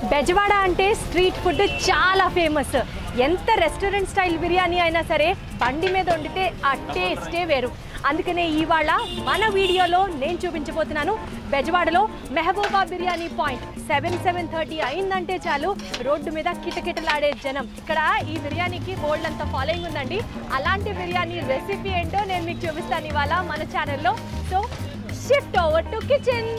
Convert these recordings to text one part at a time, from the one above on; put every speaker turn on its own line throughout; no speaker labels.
బెజవాడ అంటే street food చాలా famous ఎంత రెస్టారెంట్ స్టైల్ బిర్యానీ అయినా సరే బండి మీద వండితే ఆ టేస్టే వేరు అందుకనే ఇవాళ మన వీడియోలో నేను చూపించబోతున్నాను బెజవాడలో Mehbooba biryani point seven seven thirty అయిందంటే చాలు రోడ్డు మీద కిటకిటలాడే జనం ఇక్కడ ఈ బిర్యానీకి బోల్డ్ అంత ఫాలోయింగ్ ఉందండి అలాంటి బిర్యానీ రెసిపీ ఏంటో నేను మీకు చూపిస్తాను ఇవాళ మన ఛానల్లో so shift over to kitchen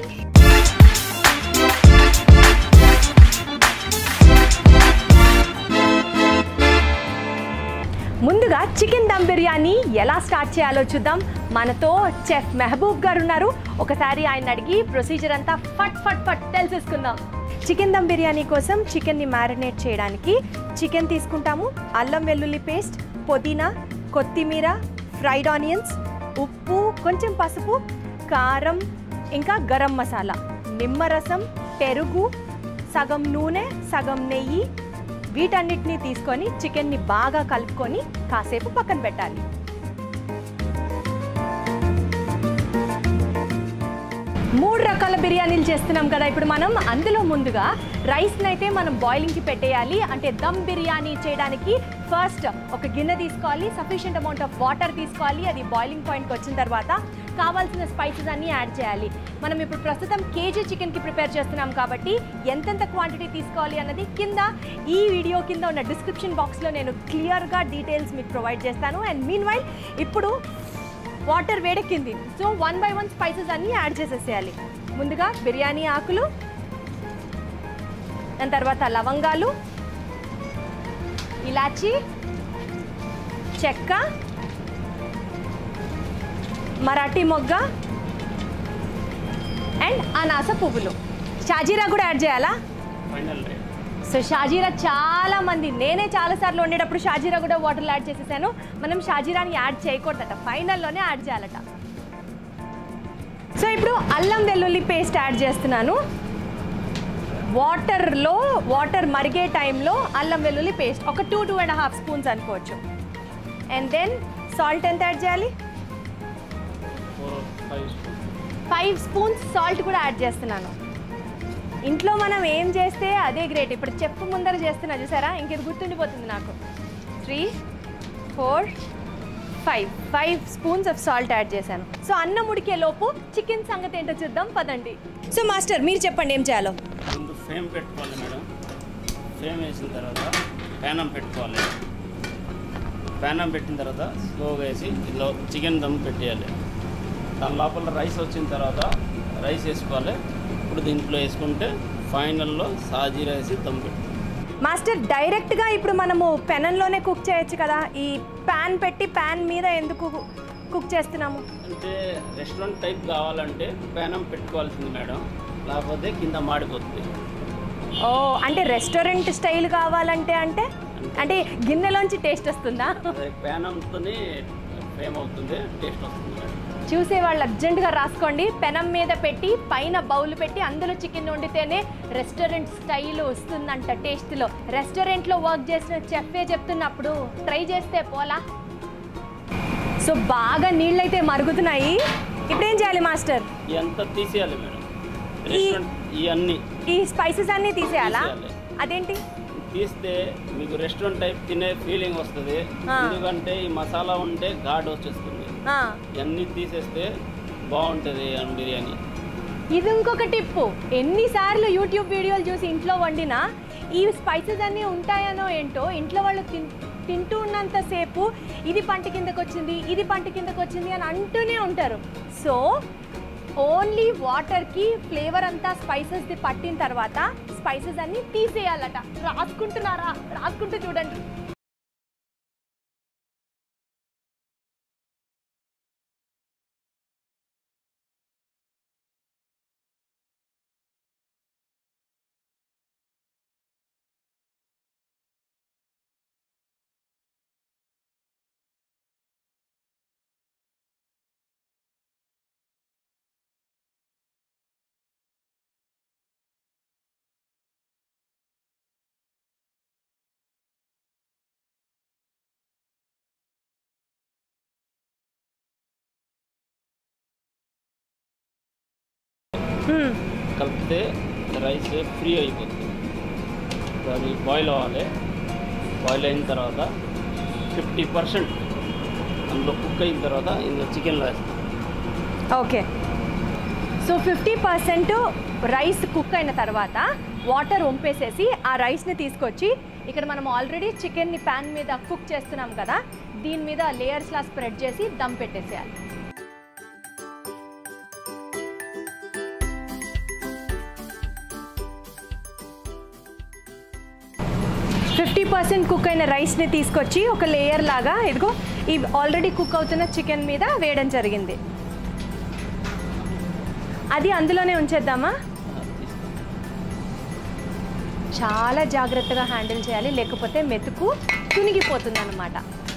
ముందుగా చికెన్ దమ్ బిర్యానీ ఎలా స్టార్ట్ చేయాలో చూద్దాం మనతో చెఫ్ మెహబూబ్ గారు ఉన్నారు ఒకసారి ఆయన అడిగి ప్రొసీజర్ అంతా ఫట్ ఫట్ ఫట్ తెలిసేసుకుందాం చికెన్ దమ్ బిర్యానీ కోసం చికెన్ని మ్యారినేట్ చేయడానికి చికెన్ తీసుకుంటాము అల్లం వెల్లుల్లి పేస్ట్ పుదీనా కొత్తిమీర ఫ్రైడ్ ఆనియన్స్ ఉప్పు కొంచెం పసుపు కారం ఇంకా గరం మసాలా నిమ్మరసం పెరుగు సగం నూనె సగం నెయ్యి వీటన్నిటిని తీసుకొని చికెన్ని బాగా కలుపుకొని కాసేపు పక్కన పెట్టాలి మూడు రకాల బిర్యానీలు చేస్తున్నాం కదా ఇప్పుడు మనం అందులో ముందుగా రైస్ని అయితే మనం బాయిలింగ్కి పెట్టేయాలి అంటే దమ్ బిర్యానీ చేయడానికి ఫస్ట్ ఒక గిన్నె తీసుకోవాలి సఫిషియంట్ అమౌంట్ ఆఫ్ వాటర్ తీసుకోవాలి అది బాయిలింగ్ పాయింట్కి వచ్చిన తర్వాత కావాల్సిన స్పైసెస్ అన్నీ యాడ్ చేయాలి మనం ఇప్పుడు ప్రస్తుతం కేజీ చికెన్కి ప్రిపేర్ చేస్తున్నాం కాబట్టి ఎంతెంత క్వాంటిటీ తీసుకోవాలి అన్నది కింద ఈ వీడియో కింద ఉన్న డిస్క్రిప్షన్ బాక్స్లో నేను క్లియర్గా డీటెయిల్స్ మీకు ప్రొవైడ్ చేస్తాను అండ్ మీన్ వైల్ ఇప్పుడు వాటర్ వేడెక్కింది so one by one spices అన్నీ యాడ్ చేసేసేయాలి ముందుగా బిర్యానీ ఆకులు దాని తర్వాత లవంగాలు ఇలాచి చెక్క మరాఠీ మొగ్గ అండ్ అనాస పువ్వులు షాజీరా కూడా యాడ్ చేయాలా
ఫైనల్ రేట్
సో షాజీరా చాలా మంది నేనే చాలా సార్లు వండేటప్పుడు షాజీరా కూడా వాటర్లో యాడ్ చేసేసాను మనం షాజీరాని యాడ్ చేయకూడదట ఫైనల్లోనే యాడ్ చేయాలట సో ఇప్పుడు అల్లం వెల్లుల్లి పేస్ట్ యాడ్ చేస్తున్నాను వాటర్లో వాటర్ మరిగే టైంలో అల్లం వెల్లుల్లి పేస్ట్ ఒక two two and half spoons అనుకోవచ్చు అండ్ దెన్ సాల్ట్ ఎంత యాడ్ చేయాలి
four five spoon
five spoons salt కూడా యాడ్ చేస్తున్నాను ఇంట్లో మనం ఏం చేస్తే అదే గ్రేట్ ఇప్పుడు చెప్పు ముందర చేస్తున్నా చూసారా ఇంక ఇది గుర్తుండిపోతుంది నాకు three four five five spoons of salt add చేశాను సో అన్నం ఉడికే లోపు చికెన్ సంగతి ఏంటో చూద్దాం పదండి సో మాస్టర్ మీరు చెప్పండి ఏం చేయాలో
ముందు ఫేమ్ పెట్టుకోవాలి మేడం ఫేమ్ వేసిన తర్వాత ప్యానం పెట్టుకోవాలి ప్యానం పెట్టిన తర్వాత స్లోగా వేసి ఇందులో చికెన్ దమ్ పెట్టేయాలి దాని లోపల రైస్ వచ్చిన తర్వాత రైస్ వేసుకోవాలి ఇప్పుడు దీంట్లో వేసుకుంటే ఫైనల్లో సాజీరా వేసి దమ్ పెట్టుకోవాలి
మాస్టర్ డైరెక్ట్గా ఇప్పుడు మనము పెనంలోనే కుక్ చేయొచ్చు కదా ఈ ప్యాన్ పెట్టి ప్యాన్ మీద ఎందుకు కుక్ చేస్తున్నాము
అంటే రెస్టారెంట్ టైప్ కావాలంటే ప్యానం పెట్టుకోవాల్సింది మేడం లేకపోతే కింద మాడిపోతుంది
ఓ అంటే రెస్టారెంట్ స్టైల్ కావాలంటే అంటే అంటే గిన్నెలోంచి టేస్ట్ వస్తుందా
అదే ప్యానంతోనే ఫేమ్ అవుతుంది టేస్ట్ వస్తుంది మేడం
చూసే వాళ్ళు అర్జెంటుగా రాసుకోండి పెనం మీద పెట్టి పైన బౌల్ పెట్టి అందులో చికెన్ వండితేనే రెస్టారెంట్ స్టైల్ వస్తుందంట టేస్ట్లో రెస్టారెంట్లో వర్క్ చేసిన చెఫే చెప్తున్నప్పుడు ట్రై చేస్తే పోలా సో బాగా నీళ్ళైతే మరుగుతున్నాయి ఇప్పుడేం చేయాలి మాస్టర్
ఇదంతా తీసేయాలి మేడం రెస్టారెంట్ ఇవన్నీ
ఈ స్పైసెస్ అన్నీ తీసేయాలా
తీసేయాలి.
అదేంటి
తీస్తే మీకు రెస్టారెంట్ టైప్ తినే ఫీలింగ్ వస్తుంది
ఆ.
ఎందుకంటే ఈ మసాలా ఉంటే ఘాట్ వచ్చేస్తుంది
ఆ,
ఇవన్నీ తీసేస్తే బాగుంటుంది అన్ బిర్యానీ
ఇది ఇంకొక టిప్పు ఎన్నిసార్లు యూట్యూబ్ వీడియోలు చూసి ఇంట్లో వండినా ఈ స్పైసెస్ అన్నీ ఉంటాయనో ఏంటో ఇంట్లో వాళ్ళు తిన్ తింటూ ఉన్నంతసేపు ఇది పంట కిందకు వచ్చింది ఇది పంట కిందకు వచ్చింది అని అంటూనే ఉంటారు సో ఓన్లీ వాటర్కి ఫ్లేవర్ అంతా స్పైసెస్ది పట్టిన తర్వాత స్పైసెస్ అన్నీ తీసేయాలట రాసుకుంటున్నారా రాసుకుంటూ చూడండి
కలిపితే రైస్ ఫ్రీ అయిపోతుంది అది బాయిల్ అవ్వాలి బాయిల్ అయిన తర్వాత ఫిఫ్టీ పర్సెంట్ అందులో కుక్ అయిన తర్వాత ఇందులో చికెన్లో వేస్తాం
okay so fifty percent rice cook అయిన తర్వాత వాటర్ వంపేసేసి ఆ రైస్ని తీసుకొచ్చి ఇక్కడ మనం ఆల్రెడీ చికెన్ని ప్యాన్ మీద కుక్ చేస్తున్నాం కదా దీని మీద లేయర్స్లా స్ప్రెడ్ చేసి దమ్ పెట్టేసేయాలి ఫిఫ్టీ పర్సెంట్ కుక్ అయిన రైస్ని తీసుకొచ్చి ఒక లేయర్ లాగా ఇదిగో ఈ ఆల్రెడీ కుక్ అవుతున్న చికెన్ మీద వేయడం జరిగింది అది అందులోనే ఉంచేద్దామా
తీస్తాం
చాలా జాగ్రత్తగా హ్యాండిల్ చేయాలి లేకపోతే మెతుకు తునిగిపోతుంది అనమాట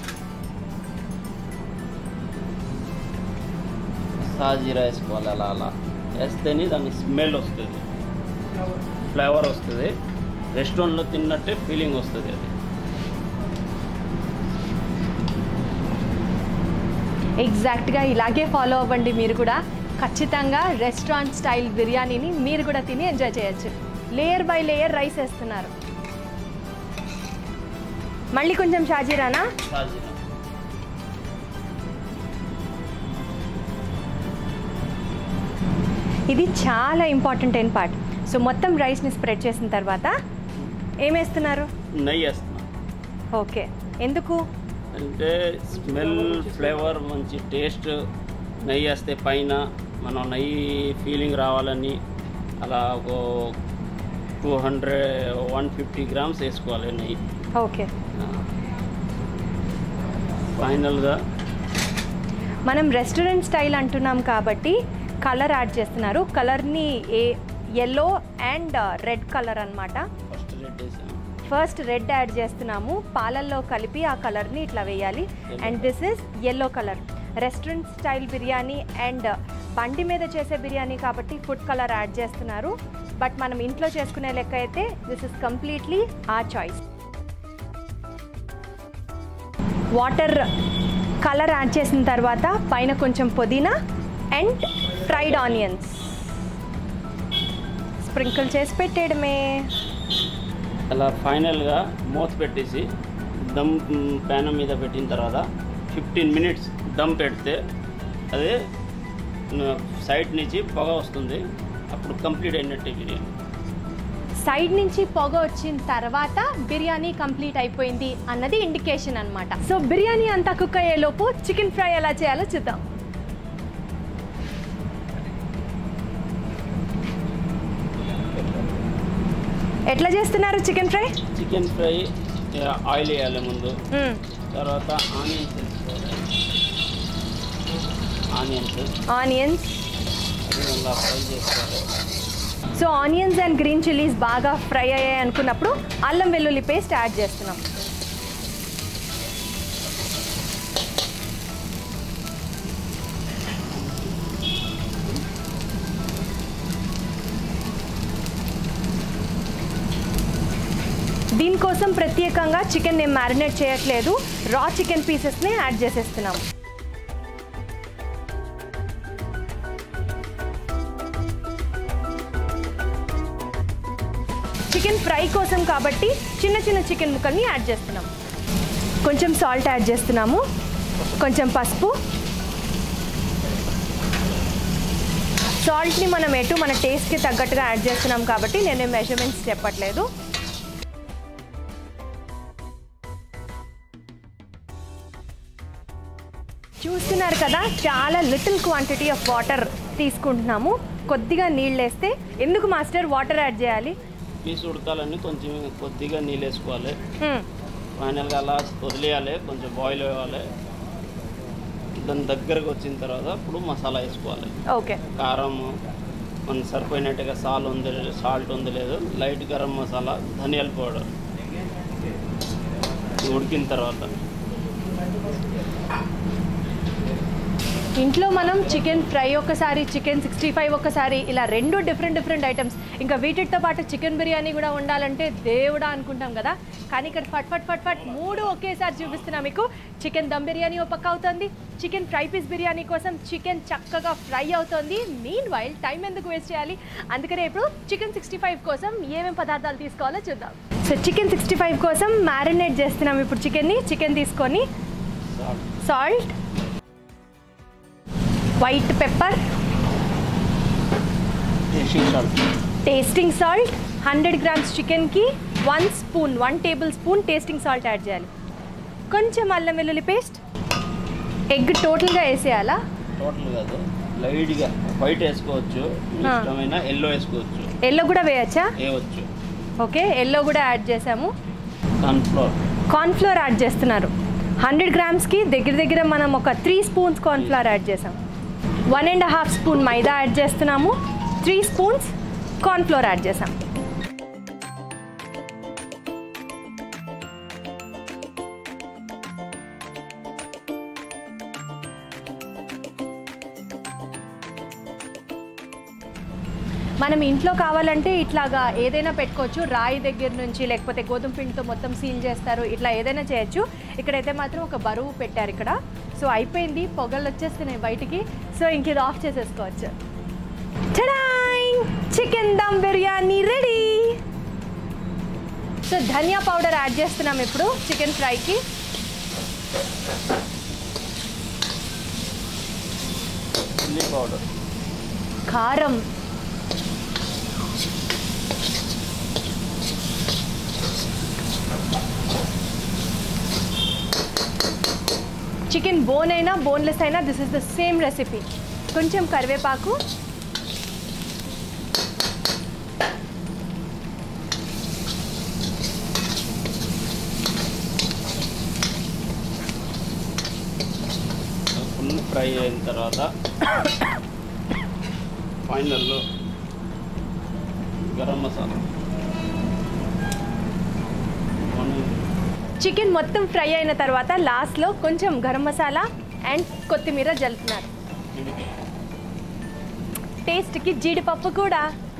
సాజీరా వేసుకోవాలి అలా అలా వేస్తేనే దాని స్మెల్ వస్తుంది ఫ్లేవర్ వస్తుంది రెస్టారెంట్లో తిన్నట్టే ఫీలింగ్ వస్తుంది అది
ఎగ్జాక్ట్గా ఇలాగే ఫాలో అవ్వండి మీరు కూడా ఖచ్చితంగా రెస్టారెంట్ స్టైల్ బిర్యానీని మీరు కూడా తిని ఎంజాయ్ చేయొచ్చు లేయర్ బై లేయర్ రైస్ వేస్తున్నారు మళ్ళీ కొంచెం షాజీరానా
సాజీరా
ఇది చాలా ఇంపార్టెంట్ అయిన పార్ట్ సో మొత్తం రైస్ని స్ప్రెడ్ చేసిన తర్వాత ఏమేస్తున్నారు
నెయ్యి వేస్తున్నాం
ఓకే ఎందుకు
అంటే స్మెల్ ఫ్లేవర్ మంచి టేస్ట్ నెయ్యి వేస్తే పైన మనం నెయ్యి ఫీలింగ్ రావాలని అలా ఒక two hundred one fifty grams వేసుకోవాలి నెయ్యి
ఓకే
ఫైనల్గా
మనం రెస్టారెంట్ స్టైల్ అంటున్నాం కాబట్టి కలర్ యాడ్ చేస్తున్నారు కలర్ని a yellow and red colour అన్నమాట
ఫస్ట్ రెడ్ వేసాము
ఫస్ట్ రెడ్ యాడ్ చేస్తున్నాము పాలల్లో కలిపి ఆ కలర్ని ఇట్లా వేయాలి and this is yellow colour restaurant style biryani and బండి మీద చేసే బిర్యానీ కాబట్టి ఫుడ్ కలర్ యాడ్ చేస్తున్నారు బట్ మనం ఇంట్లో చేసుకునే లెక్క అయితే దిస్ ఇస్ కంప్లీట్లీ ఆ చాయిస్ వాటర్ కలర్ యాడ్ చేసిన తర్వాత పైన కొంచెం పుదీనా అండ్ ఫ్రైడ్ ఆనియన్స్ స్ప్రింకిల్ చేసి పెట్టేయడమే
అలా ఫైనల్గా మూత పెట్టేసి దమ్ ప్యాన్ మీద పెట్టిన తర్వాత ఫిఫ్టీన్ మినిట్స్ దమ్ పెడితే అదే సైడ్ నుంచి పొగ వస్తుంది అప్పుడు కంప్లీట్ అయినట్టే బిర్యానీ
సైడ్ నుంచి పొగ వచ్చిన తర్వాత బిర్యానీ కంప్లీట్ అయిపోయింది అన్నది ఇండికేషన్ అన్నమాట సో బిర్యానీ అంతా కుక్ అయ్యేలోపు చికెన్ ఫ్రై ఎలా చేయాలో చూద్దాం ఎట్లా చేస్తున్నారు chicken fry
chicken fry oil వేయాలి ముందు తర్వాత ఆనియన్స్ వేసుకోవాలి ఆనియన్స్
ఆనియన్స్
అది ఇలా ఫ్రై చేసుకోవాలి
so onions and green chillies బాగా ఫ్రై అయ్యాయి అనుకున్నప్పుడు అల్లం వెల్లుల్లి పేస్ట్ యాడ్ చేస్తున్నాం దీనికోసం ప్రత్యేకంగా చికెన్ నేను మ్యారినేట్ చేయట్లేదు రా చికెన్ పీసెస్ని యాడ్ చేసేస్తున్నాం చికెన్ ఫ్రై కోసం కాబట్టి చిన్న చిన్న చికెన్ ముక్కల్ని యాడ్ చేస్తున్నాం కొంచెం సాల్ట్ యాడ్ చేస్తున్నాము కొంచెం పసుపు సాల్ట్ని మనం ఎటు మన టేస్ట్కి తగ్గట్టుగా యాడ్ చేస్తున్నాం కాబట్టి నేను మెజర్మెంట్స్ చెప్పట్లేదు చూస్తున్నారు కదా చాలా లిటిల్ క్వాంటిటీ ఆఫ్ వాటర్ తీసుకుంటున్నాము కొద్దిగా నీళ్ళు వేస్తే ఎందుకు మాస్టర్ వాటర్ యాడ్ చేయాలి
పీస్ ఉడకాలని కొంచెం కొద్దిగా నీళ్ళు వేసుకోవాలి
హ్మ్.
ఫైనల్గా అలా వదిలేయాలి కొంచెం బాయిల్ అవ్వాలి దాని దగ్గరకు వచ్చిన తర్వాత ఇప్పుడు మసాలా వేసుకోవాలి
ఓకే
కారం మన సరిపోయినట్టుగా సాల్ ఉంది సాల్ట్ ఉంది లేదు లైట్ గరం మసాలా ధనియాల పౌడర్ ఇది ఉడికిన తర్వాత
ఇంట్లో మనం చికెన్ ఫ్రై ఒకసారి చికెన్ సిక్స్టీ ఫైవ్ ఒకసారి ఇలా రెండు డిఫరెంట్ డిఫరెంట్ ఐటమ్స్ ఇంకా వీటితో పాటు చికెన్ బిర్యానీ కూడా ఉండాలంటే దేవుడా అనుకుంటాం కదా కానీ ఇక్కడ ఫట్ ఫట్ ఫట్ ఫట్ మూడు ఒకేసారి చూపిస్తున్నా మీకు చికెన్ దమ్ బిర్యానీ ఒక పక్క అవుతుంది చికెన్ ఫ్రై పీస్ బిర్యానీ కోసం చికెన్ చక్కగా ఫ్రై అవుతుంది మీన్ వైల్ టైం ఎందుకు వేస్ట్ చేయాలి అందుకనే ఇప్పుడు చికెన్ సిక్స్టీ ఫైవ్ కోసం ఏమేమి పదార్థాలు తీసుకోవాలో చూద్దాం సో చికెన్ సిక్స్టీ ఫైవ్ కోసం మ్యారినేట్ చేస్తున్నాం ఇప్పుడు చికెన్ని చికెన్ తీసుకొని
salt
salt white pepper
tasting salt
tasting salt hundred grams చికెన్కి one spoon one tablespoon tasting salt add చేయాలి కొంచెం అల్లం వెల్లుల్లి పేస్ట్ ఎగ్ టోటల్గా వేసేయాలా
టోటల్ కాదు లైట్గా వైట్ వేసుకోవచ్చు మీకు
ఆ.
ఇష్టమైన ఎల్లో వేసుకోవచ్చు
ఎల్లో కూడా వేయచ్చా
వేయవచ్చు
ఓకే ఎల్లో కూడా యాడ్ చేసాము
కార్న్ఫ్లోర్
కార్న్ఫ్లోర్ యాడ్ చేస్తున్నారు హండ్రెడ్ గ్రామ్స్కి దగ్గర దగ్గర మనం ఒక త్రీ స్పూన్స్ కార్న్ఫ్లవర్ యాడ్ చేసాం one and half spoon maida add చేస్తున్నాము త్రీ స్పూన్స్ కార్న్ఫ్లోర్ యాడ్ చేసాం మనం ఇంట్లో కావాలంటే ఇట్లాగా ఏదైనా పెట్టుకోవచ్చు రాయి దగ్గర నుంచి లేకపోతే గోధుమ పిండితో మొత్తం సీల్ చేస్తారు ఇట్లా ఏదైనా చేయొచ్చు ఇక్కడైతే మాత్రం ఒక బరువు పెట్టారు ఇక్కడ సో అయిపోయింది పొగలు వచ్చేస్తున్నాయి బయటికి సో ఇంక ఇది ఆఫ్ చేసేసుకోవచ్చు chicken dum biryani ready so ధనియా పౌడర్ యాడ్ చేస్తున్నాం ఇప్పుడు చికెన్ ఫ్రైకి
చిల్లీ పౌడర్
కారం చికెన్ బోన్ అయినా బోన్లెస్ అయినా this is the same recipe కొంచెం కరివేపాకు
ఫుల్ ఫ్రై అయిన తర్వాత ఫైనల్లో గరం మసాలా వన్
చికెన్ మొత్తం ఫ్రై అయిన తర్వాత లాస్ట్లో కొంచెం గరం మసాలా అండ్ కొత్తిమీర జల్లుతున్నారు టేస్ట్కి జీడిపప్పు కూడా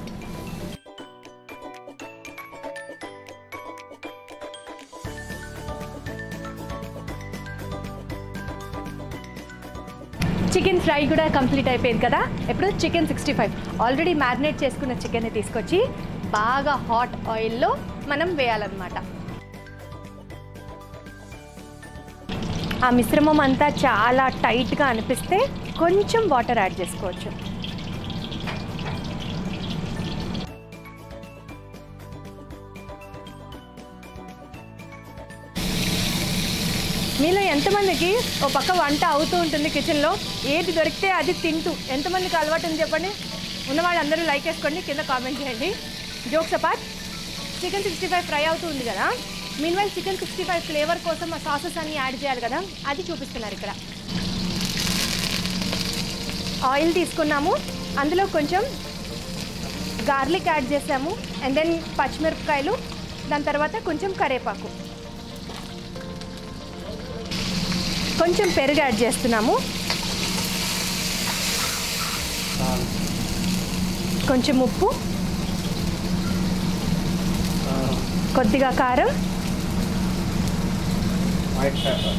చికెన్ ఫ్రై కూడా కంప్లీట్ అయిపోయింది కదా ఇప్పుడు chicken sixty five already marinate చేసుకున్న చికెన్ని తీసుకొచ్చి బాగా హాట్ ఆయిల్లో మనం వేయాలన్నమాట ఆ మిశ్రమం అంతా చాలా టైట్గా అనిపిస్తే కొంచెం వాటర్ యాడ్ చేసుకోవచ్చు మీలో ఎంతమందికి ఓ పక్క వంట అవుతూ ఉంటుంది కిచెన్లో ఏది దొరికితే అది తింటూ ఎంతమందికి అలవాటు ఉంది చెప్పండి ఉన్నవాళ్ళు అందరూ లైక్ వేసుకోండి కింద కామెంట్ చేయండి jokes apart chicken sixty five fry అవుతూ ఉంది కదా meanwhile chicken sixty five flavour కోసం ఆ సాసెస్ అన్ని యాడ్ చేయాలి కదా అది చూపిస్తున్నారు ఇక్కడ ఆయిల్ తీసుకున్నాము అందులో కొంచెం గార్లిక్ యాడ్ చేసాము అండ్ దెన్ పచ్చిమిరపకాయలు దాని తర్వాత కొంచెం కరేపాకు కొంచెం పెరుగు యాడ్ చేస్తున్నాము కొంచెం ఉప్పు కొద్దిగా కారం
వైట్ పేపర్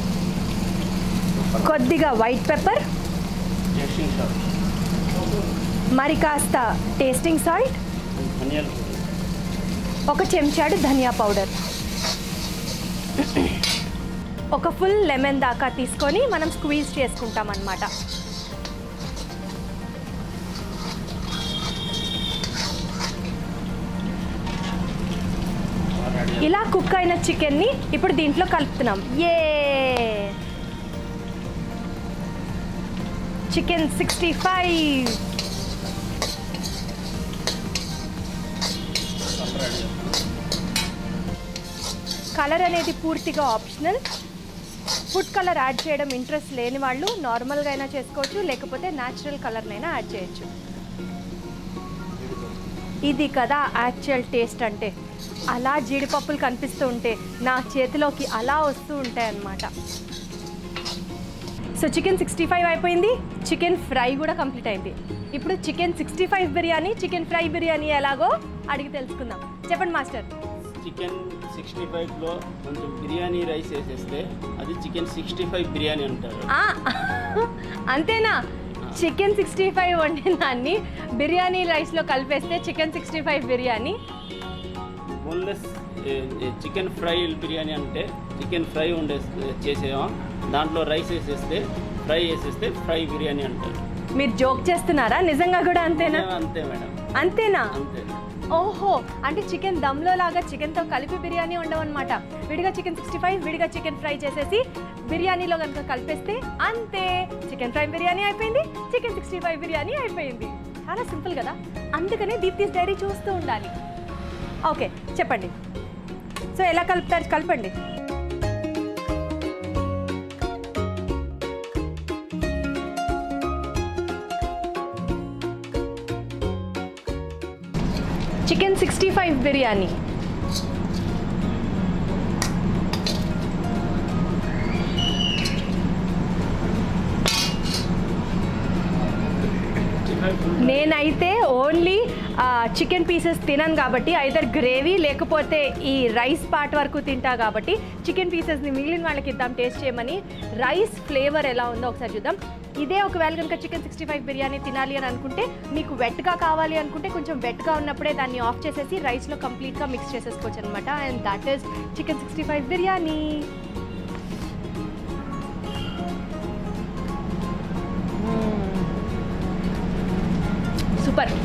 కొద్దిగా వైట్ పెప్పర్
టేస్టింగ్ సాల్ట్
మరి కాస్త టేస్టింగ్ సాల్ట్
ధనియాల పొడి
ఒక చెంచాడు ధనియా పౌడర్ ఒక ఫుల్ లెమన్ దాకా తీసుకొని మనం స్క్వీజ్ చేసుకుంటాం అన్నమాట
రెడీ
ఇలా కుక్ అయిన చికెన్ని ఇప్పుడు దీంట్లో కలుపుతున్నాం ఏ chicken sixty five
ready
colour అనేది పూర్తిగా ఆప్షనల్ ఫుడ్ కలర్ యాడ్ చేయడం ఇంట్రెస్ట్ లేని వాళ్ళు నార్మల్గా అయినా చేసుకోవచ్చు లేకపోతే న్యాచురల్ కలర్నైనా యాడ్ చేయొచ్చు ఇది కదా యాక్చువల్ టేస్ట్ అంటే అలా జీడిపప్పులు కనిపిస్తూ ఉంటే నా చేతిలోకి అలా వస్తూ ఉంటాయి అన్నమాట సో చికెన్ సిక్స్టీ ఫైవ్ అయిపోయింది చికెన్ ఫ్రై కూడా కంప్లీట్ అయింది ఇప్పుడు chicken sixty five biryani chicken fry biryani ఎలాగో అడిగి తెలుసుకుందాం చెప్పండి మాస్టర్
చికెన్ సిక్స్టీ ఫైవ్లో కొంచెం బిర్యానీ రైస్ వేసేస్తే అది చికెన్ సిక్స్టీ ఫైవ్ బిర్యానీ అంటారు
ఆ, అంతేనా చికెన్ సిక్స్టీ ఫైవ్ వండిన దాన్ని బిర్యానీ రైస్లో కలిపేస్తే chicken sixty five biryani
boneless chicken fry biryani అంటే చికెన్ ఫ్రై ఉండే చేసేవా దాంట్లో రైస్ వేసేస్తే ఫ్రై వేసేస్తే ఫ్రై బిర్యానీ అంటారు
మీరు జోక్ చేస్తున్నారా నిజంగా కూడా అంతేనా
అంతే మేడం
అంతేనా
అంతే
ఓహో అంటే చికెన్ దమ్లో లాగా చికెన్తో కలిపి బిర్యానీ ఉండవన్నమాట విడిగా చికెన్ సిక్స్టీ ఫైవ్ విడిగా చికెన్ ఫ్రై చేసేసి బిర్యానీలో కనుక కలిపేస్తే అంతే చికెన్ ఫ్రై బిర్యానీ అయిపోయింది చికెన్ సిక్స్టీ ఫైవ్ బిర్యానీ అయిపోయింది చాలా సింపుల్ కదా అందుకనే దీప్తీస్ డైరీ చూస్తూ ఉండాలి ఓకే చెప్పండి సో ఎలా కలుపుతారు కలపండి చికెన్ సిక్స్టీ ఫైవ్ బిర్యానీ నేనైతే ఓన్లీ చికెన్ పీసెస్ తినను కాబట్టి ఐదర్ గ్రేవీ లేకపోతే ఈ రైస్ పార్ట్ వరకు తింటా కాబట్టి చికెన్ పీసెస్ని మిగిలిన వాళ్ళకి ఇద్దాం టేస్ట్ చేయమని రైస్ ఫ్లేవర్ ఎలా ఉందో ఒకసారి చూద్దాం ఇదే ఒకవేళ కనుక చికెన్ సిక్స్టీ ఫైవ్ బిర్యానీ తినాలి అని అనుకుంటే మీకు వెట్గా కావాలి అనుకుంటే కొంచెం వెట్గా ఉన్నప్పుడే దాన్ని ఆఫ్ చేసేసి రైస్లో కంప్లీట్గా మిక్స్ చేసేసుకోవచ్చు అనమాట and that is chicken sixty five biryani super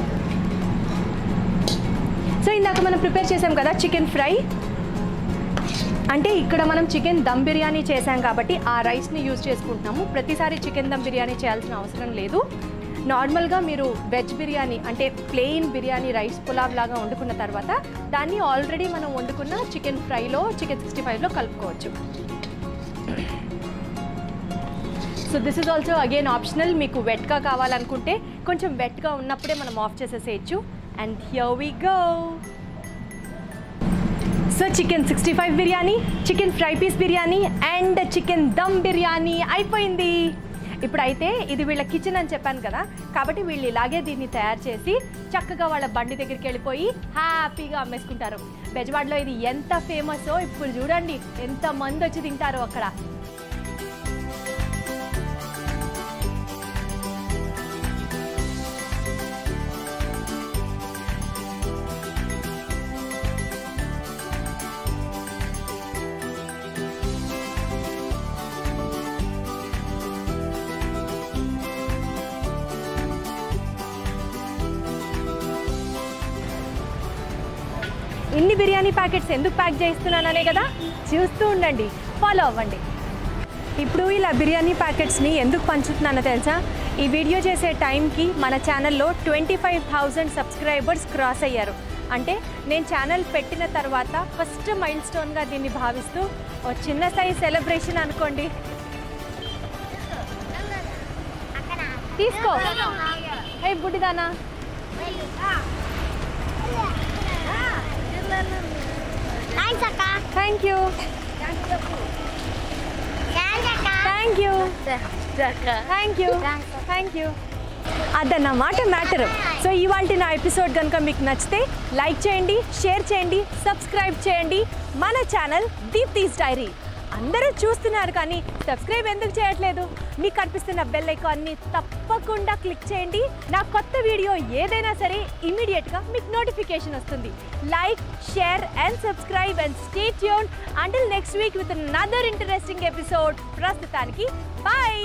so ఇందాక మనం ప్రిపేర్ చేసాం కదా చికెన్ ఫ్రై అంటే ఇక్కడ మనం చికెన్ దమ్ బిర్యానీ చేసాం కాబట్టి ఆ రైస్ని యూజ్ చేసుకుంటున్నాము ప్రతిసారి చికెన్ దమ్ బిర్యానీ చేయాల్సిన అవసరం లేదు నార్మల్గా మీరు వెజ్ బిర్యానీ అంటే ప్లెయిన్ బిర్యానీ రైస్ పులావ్ లాగా వండుకున్న తర్వాత దాన్ని ఆల్రెడీ మనం వండుకున్న చికెన్ ఫ్రైలో చికెన్ సిక్స్టీ ఫైవ్లో కలుపుకోవచ్చు so this is also again optional మీకు వెట్గా కావాలనుకుంటే కొంచెం వెట్గా ఉన్నప్పుడే మనం ఆఫ్ చేసేసేయచ్చు and here we go so chicken sixty five biryani chicken fry piece biryani and chicken dum biryani అయిపోయింది ఇప్పుడైతే ఇది వీళ్ళ కిచెన్ అని చెప్పాను కదా కాబట్టి వీళ్ళు ఇలాగే దీన్ని తయారు చేసి చక్కగా వాళ్ళ బండి దగ్గరికి వెళ్ళిపోయి హ్యాపీగా అమ్మేసుకుంటారు బెజవాడలో ఇది ఎంత ఫేమస్ ఇప్పుడు చూడండి ఎంత మంది వచ్చి తింటారో అక్కడ ఇన్ని బిర్యానీ ప్యాకెట్స్ ఎందుకు ప్యాక్ చేస్తున్నాననే కదా చూస్తూ ఉండండి ఫాలో అవ్వండి ఇప్పుడు ఇలా బిర్యానీ ప్యాకెట్స్ని ఎందుకు పంచుతున్నానో తెలుసా ఈ వీడియో చేసే టైంకి మన ఛానల్లో twenty five thousand subscribers cross అయ్యారు అంటే నేను ఛానల్ పెట్టిన తర్వాత ఫస్ట్ మైల్ స్టోన్గా దీన్ని భావిస్తూ ఓ చిన్న సైజ్ సెలబ్రేషన్ అనుకోండి తీసుకో హే బుడ్డిదానా
థ్యాంక్స్ అక్క
థ్యాంక్ యూ
థ్యాంక్స్ అక్క
thank you thank you thank you అదన్నమాట మ్యాటర్ సో ఇవాళ నా ఎపిసోడ్ కనుక మీకు నచ్చితే లైక్ చేయండి షేర్ చేయండి సబ్స్క్రైబ్ చేయండి మన ఛానల్ దీప్తీస్ డైరీ అందరూ చూస్తున్నారు కానీ సబ్స్క్రైబ్ ఎందుకు చేయట్లేదు మీకు కనిపిస్తున్న బెల్ ఐకాన్ని తప్పకుండా క్లిక్ చేయండి నా కొత్త వీడియో ఏదైనా సరే ఇమీడియట్గా మీకు నోటిఫికేషన్ వస్తుంది like share and subscribe and stay tune until next week with another interesting episode ప్రస్తుతానికి bye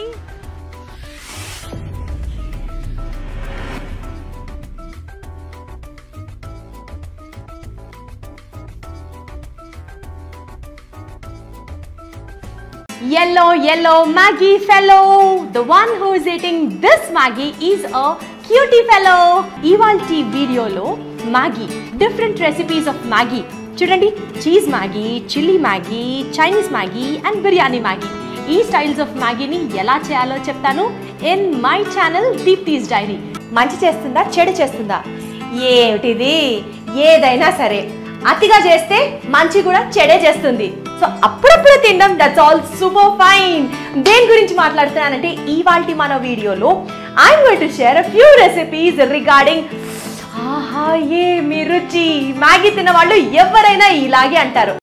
Yellow, yellow Maggie fellow. The one who is eating this Maggie is a cutie fellow. ఇవాల్టి వీడియోలో Maggi different recipes of Maggi చూడండి cheese Maggi chilli Maggi Chinese Maggi and biryani Maggi ఈ styles of మ్యాగీని ఎలా చేయాలో చెప్తాను in my channel Deepti's diary మంచి చేస్తుందా చెడు చేస్తుందా ఏమిటిది ఏదైనా సరే అతిగా చేస్తే మంచి కూడా చెడే చేస్తుంది సో సో అప్పుడప్పుడు తినడం దట్స్ ఆల్ సూపర్ ఫైన్ దేని గురించి మాట్లాడుతున్నానంటే ఇవాల్టి మన వీడియోలో I'm going to share a few recipes regarding ఆహా ఏ మీ రుచి మ్యాగీ తిన్న వాళ్ళు ఎవరైనా ఇలాగే అంటారు